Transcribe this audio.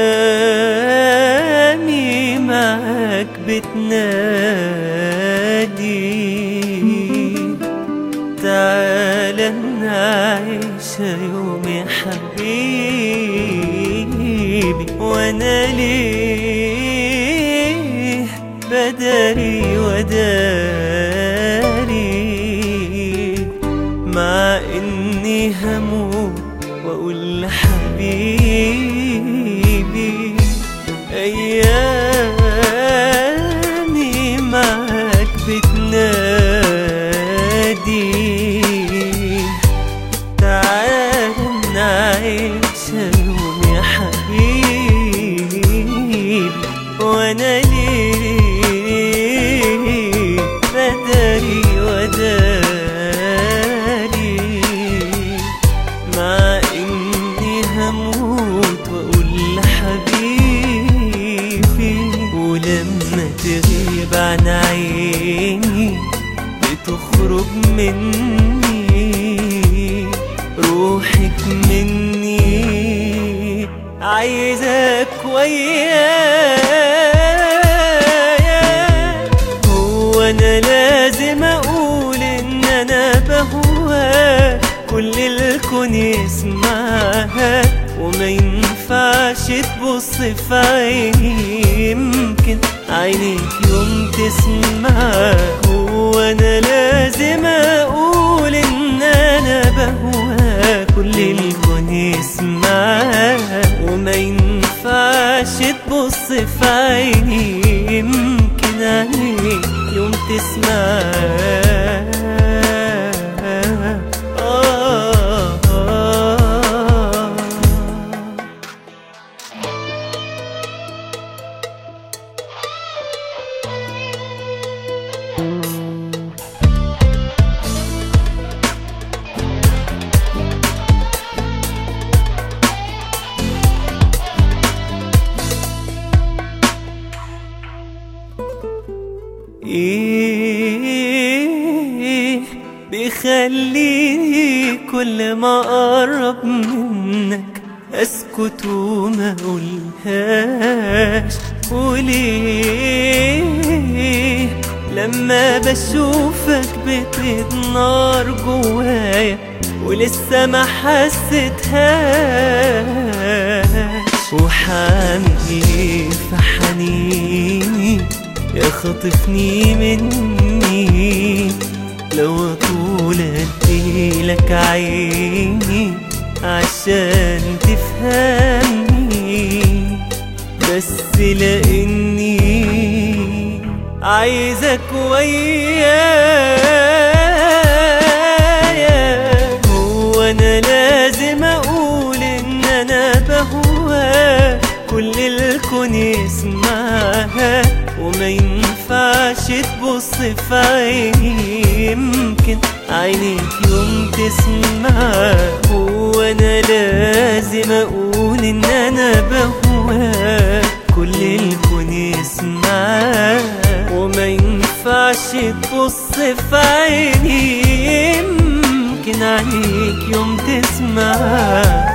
أيامي معاك بتنادي تعال نعيش يوم يا حبيبي وانا ليه بداري وداري مع اني هموت واقول لحبيبي ايامي معاك بتنادي تعال نعيش يوم يا حبيبي وانا ليه بداري وداري مع اني هموت واقول لحبيبي ولما تغيب عن عيني بتخرج مني روحك مني عايزك ويايا هو انا لازم اقول ان انا بهواك كل الكون يسمعها وما ينفعش تبص في عيني يمكن عينيك يوم تسمع هو انا لازم اقول ان انا بهواك كل الكون يسمعها وما ينفعش تبص في عيني يمكن عينيك يوم تسمع آه آه ايه بيخليني كل ما اقرب منك اسكت وما اقولهاش وليه لما بشوفك بتزيد نار جوايا ولسه ما حسيتهاش وحامل في حنيني يخطفني مني لو طول اديلك عيني عشان تفهمني بس لاني عايزك ويايا هو انا لازم اقول ان انا بهواك كل الكون يسمعها وما ينفعش تبص في عيني يمكن عينيك يوم تسمع هو انا لازم اقول ان انا بهواك كل الكون يسمع وما ينفعش تبص في عيني يمكن عينيك يوم تسمع